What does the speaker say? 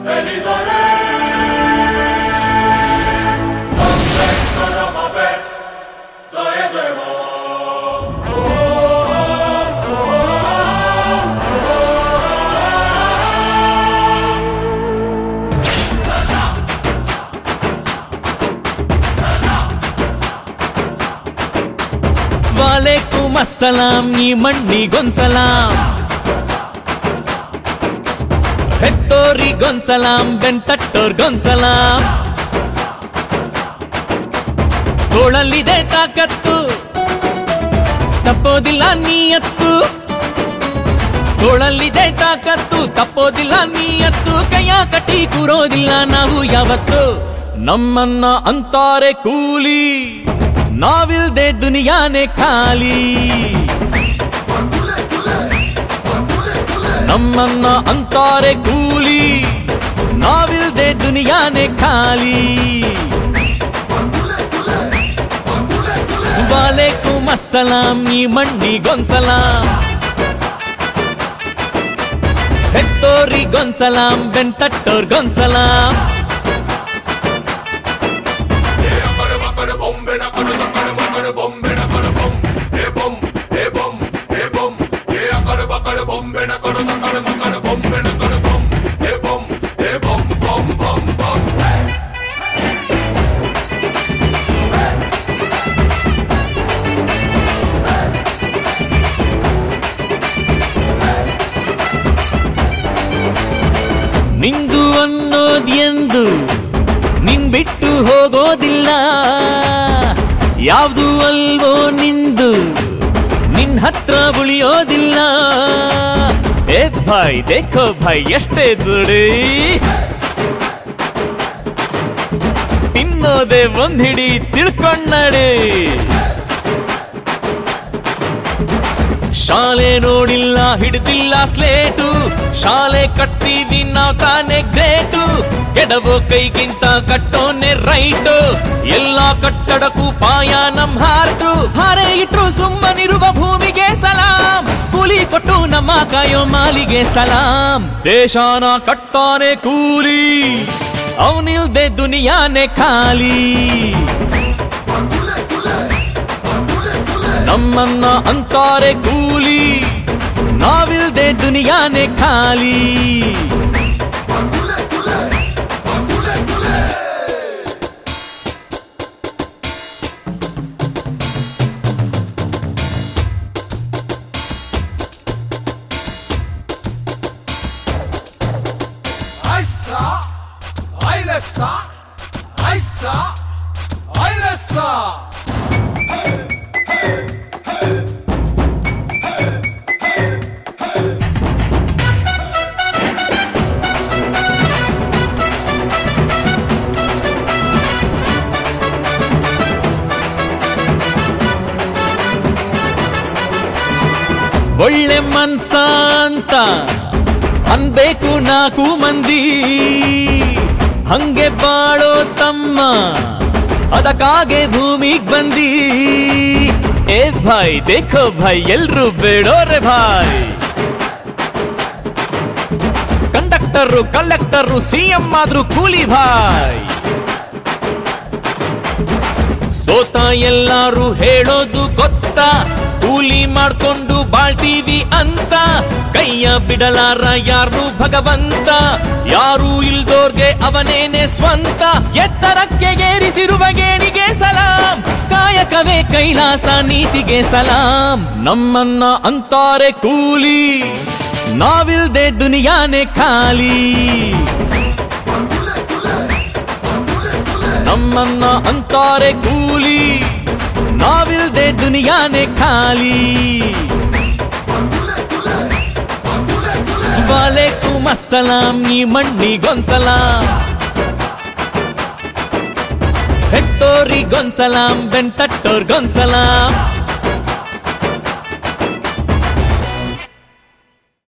ವಾಲೇಕುಮ್ ಅಸ್ಸಲಾಂ ಈ ಮಣ್ಣಿಗೊಂಸಲಾಂ ಹೆತ್ತೋರಿಗೊಂಸಲಾಂ ಬೆಂತಟ್ಟೋರ್ಗೊಂಸಲಾಂ ತೋಳಲ್ಲಿದೆ ತಾಕತ್ತು ತಪ್ಪೋದಿಲ್ಲ ನೀಯತ್ತು ತೋಳಲ್ಲಿದೆ ತಾಕತ್ತು ತಪ್ಪೋದಿಲ್ಲ ನೀಯತ್ತು ಕೈಯ ಕಟ್ಟಿ ಕೂರೋದಿಲ್ಲ ನಾವು ಯಾವತ್ತು ನಮ್ಮನ್ನ ಅಂತಾರೆ ಕೂಲಿ ನಾವಿಲ್ದೆ ದುನಿಯಾನೆ ಖಾಲಿ ನಮ್ಮನ್ನ ಅಂತಾರೆ ಕೂಲಿ ನಾವಿಲ್ದೆ ದುನಿಯಾನೆ ಖಾಲಿ ವಾಲೇಕುಮ್ ಅಸ್ಸಲಾಂ ಈ ಮಣ್ಣಿಗೊಂಸಲಾಂ ಹೆತ್ತೋರಿಗೊಂಸಲಾಂ ಬೆಂತಟ್ಟೋರ್ಗೊಂಸಲಾಂ ನಿಂದು ಅನ್ನೋದ್ ಎಂದು ನಿನ್ ಬಿಟ್ಟು ಹೋಗೋದಿಲ್ಲ ಯಾವ್ದು ಅಲ್ವೋ ನಿಂದು ನಿನ್ ಹತ್ರ ಉಳಿಯೋದಿಲ್ಲ ಏ ಭಾಯ್ ದೇಖೋ ಭಾಯ್ ಎಷ್ಟೇ ದುಡಿ ತಿನ್ನೋದೆ ಒಂದ್ ಹಿಡಿ ತಿಳ್ಕೊಂಡಡಿ ಶಾಲೆ ನೋಡಿಲ್ಲ ಹಿಡಿದಿಲ್ಲ ಸ್ಲೇಟು ಶಾಲೆ ಕಟ್ತೀವಿ ನಾವ್ ತಾನೇ ಗ್ರೇಟು ಕೆಡವೋ ಕೈಗಿಂತ ಕಟ್ಟೋನೆ ರೈಟು ಎಲ್ಲ ಕಟ್ಟಡಕ್ಕೂ ಪಾಯ ನಮ್ ಹಾರ್ಟು ಹಾರೆ ಇಟ್ರು ಸುಮ್ಮನಿರುವ ಭೂಮಿಗೆ ಸಲಾಂ ಕೂಲಿ ಕೊಟ್ಟು ನಮ್ಮ ಕಾಯೋ ಮಾಲಿಗೆ ಸಲಾಂ ದೇಶಾನ ಕಟ್ತಾನೆ ಕೂಲಿ ಅವನಿಲ್ದೆ ದುನಿಯಾನೆ ಖಾಲಿ ನಮ್ಮನ್ನ ಅಂತಾರೆ ಕೂಲಿ ನಾವಿಲ್ದೆ ದುನಿಯಾನೆ ಖಾಲಿ Aisa, Ailesa, Aisa, Ailesa. ಒಳ್ಳೆ ಮನ್ಸ ಅಂತ ಅನ್ಬೇಕು ನಾಲ್ಕು ಮಂದಿ ಹಂಗೆ ಬಾಳೋ ತಮ್ಮ ಅದಕ್ಕಾಗೆ ಭೂಮಿಗ್ ಬಂದಿ ಏ ಭಾಯ್ ದೇಖೋ ಭಾಯ್ ಎಲ್ರು ಬೇಡೋರೆ ಭಾಯ್ ಕಂಡಕ್ಟರು ಕಲೆಕ್ಟರು ಸಿಎಂ ಆದ್ರೂ ಕೂಲಿ ಭಾಯ್ ಸೋತ ಎಲ್ಲಾರು ಹೇಳೋದು ಗೊತ್ತಾ ಕೂಲಿ ಮಾಡ್ಕೊಂಡು ಬಾಳ್ತೀವಿ ಅಂತ ಕೈಯ ಬಿಡಲಾರ ಯಾರು ಭಗವಂತ ಯಾರು ಇಲ್ದೋರ್ಗೆ ಅವನೇನೆ ಸ್ವಂತ ಎತ್ತರಕ್ಕೆ ಏರಿಸಿರುವ ಗೇಣಿಗೆ ಸಲಾಂ ಕಾಯಕವೇ ಕೈಲಾಸ ನೀತಿಗೆ ಸಲಾಂ ನಮ್ಮನ್ನ ಅಂತಾರೆ ಕೂಲಿ ನಾವಿಲ್ದೆ ದುನಿಯಾನೆ ಖಾಲಿ ನಮ್ಮನ್ನ ಅಂತಾರೆ ಕೂಲಿ ನಾವಿಲ್ದೆ ದುನಿಯಾನೆ ಖಾಲಿ ವಾಲೇಕುಮ್ ಅಸ್ಸಲಾಂ ಈ ಮಣ್ಣಿಗೊಂಸಲಾಂ ಹೆತ್ತೋರಿಗೊಂಸಲಾಂ ಬೆಂತಟ್ಟೋರ್ಗೊಂಸಲಾಂ